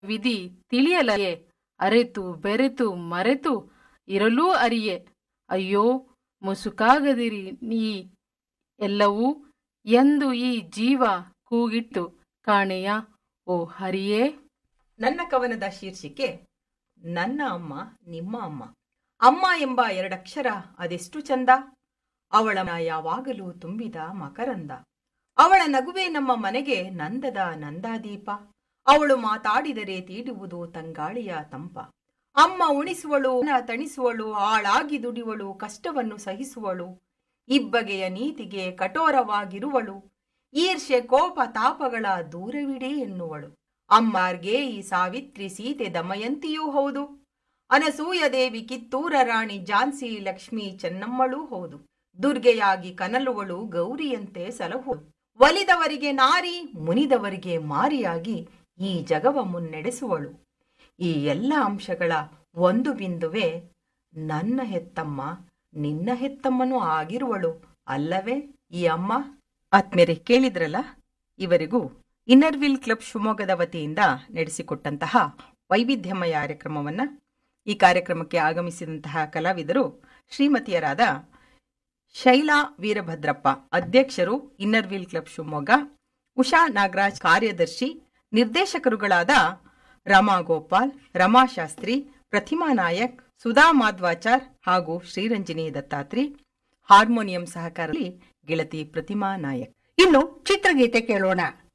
ವಿಧಿ ತಿಳಿಯಲಯೇ ಅರೆತು ಬೆರೆತು ಮರೆತು ಇರಲೂ ಅರಿಯೆ ಅಯ್ಯೋ ಮುಸುಕಾಗದಿರಿ ನೀ ಎಲ್ಲವೂ ಎಂದು ಈ ಜೀವ ಕೂಗಿಟ್ಟು ಕಾಣೆಯ ಓ ಹರಿಯೇ ನನ್ನ ಕವನದ ಶೀರ್ಷಿಕೆ ನನ್ನ ಅಮ್ಮ ನಿಮ್ಮ ಅಮ್ಮ ಅಮ್ಮ ಎಂಬ ಎರಡಕ್ಷರ ಅದೆಷ್ಟು ಚಂದ ಅವಳ ಯಾವಾಗಲೂ ತುಂಬಿದ ಮಕರಂದ ಅವಳ ನಗುವೆ ನಮ್ಮ ಮನೆಗೆ ನಂದದ ನಂದಾದೀಪ ಅವಳು ಮಾತಾಡಿದರೆ ತೀಡುವುದು ತಂಗಾಳಿಯ ತಂಪ ಅಮ್ಮ ಉಣಿಸುವಳು ನ ತಣಿಸುವಳು ಆಳಾಗಿ ದುಡಿವಳು ಕಷ್ಟವನ್ನು ಸಹಿಸುವಳು ಇಬ್ಬಗೆಯ ನೀತಿಗೆ ಕಠೋರವಾಗಿರುವಳು ಈರ್ಷೆ ಕೋಪ ತಾಪಗಳ ದೂರವಿಡೇ ಎನ್ನುವಳು ಅಮ್ಮಾರ್ಗೆ ಈ ಸಾವಿತ್ರಿ ಸೀತೆ ದಮಯಂತಿಯೂ ಹೌದು ಅನಸೂಯ ದೇವಿ ಕಿತ್ತೂರ ರಾಣಿ ಝಾನ್ಸಿ ಲಕ್ಷ್ಮಿ ಚೆನ್ನಮ್ಮಳೂ ಹೌದು ದುರ್ಗೆಯಾಗಿ ಕನಲುವಳು ಗೌರಿಯಂತೆ ಸಲಹುಳು ಒಲಿದವರಿಗೆ ನಾರಿ ಮುನಿದವರಿಗೆ ಮಾರಿಯಾಗಿ ಈ ಜಗವ ಮುನ್ನಡೆಸುವಳು ಈ ಎಲ್ಲ ಅಂಶಗಳ ಒಂದು ಬಿಂದುವೆ ನನ್ನ ಹೆತ್ತಮ್ಮ ನಿನ್ನ ಹೆತ್ತಮ್ಮನೂ ಆಗಿರುವಳು ಅಲ್ಲವೇ ಈ ಅಮ್ಮ ಆತ್ಮೇರೆ ಕೇಳಿದ್ರಲ್ಲ ಇವರಿಗೂ ಇನ್ನರ್ವಿಲ್ ಕ್ಲಬ್ ಶಿವಮೊಗ್ಗದ ವತಿಯಿಂದ ನಡೆಸಿಕೊಟ್ಟಂತಹ ವೈವಿಧ್ಯಮಯ ಕಾರ್ಯಕ್ರಮವನ್ನ ಈ ಕಾರ್ಯಕ್ರಮಕ್ಕೆ ಆಗಮಿಸಿದಂತಹ ಕಲಾವಿದರು ಶ್ರೀಮತಿಯರಾದ ಶೈಲಾ ವೀರಭದ್ರಪ್ಪ ಅಧ್ಯಕ್ಷರು ಇನ್ನರ್ವಿಲ್ ಕ್ಲಬ್ ಶಿವಮೊಗ್ಗ ಉಷಾ ನಾಗರಾಜ್ ಕಾರ್ಯದರ್ಶಿ ನಿರ್ದೇಶಕರುಗಳಾದ ರಮಾ ಗೋಪಾಲ್ ರಮಾಶಾಸ್ತ್ರಿ ಪ್ರತಿಮಾ ನಾಯಕ್ ಸುಧಾ ಮಾಧ್ವಾಚಾರ್ ಹಾಗೂ ಶ್ರೀರಂಜನಿ ದತ್ತಾತ್ರಿ ಹಾರ್ಮೋನಿಯಂ ಸಹಕಾರದಲ್ಲಿ ಗೆಳತಿ ಪ್ರತಿಮಾ ನಾಯಕ್ ಇನ್ನು ಚಿತ್ರಗೀತೆ ಕೇಳೋಣ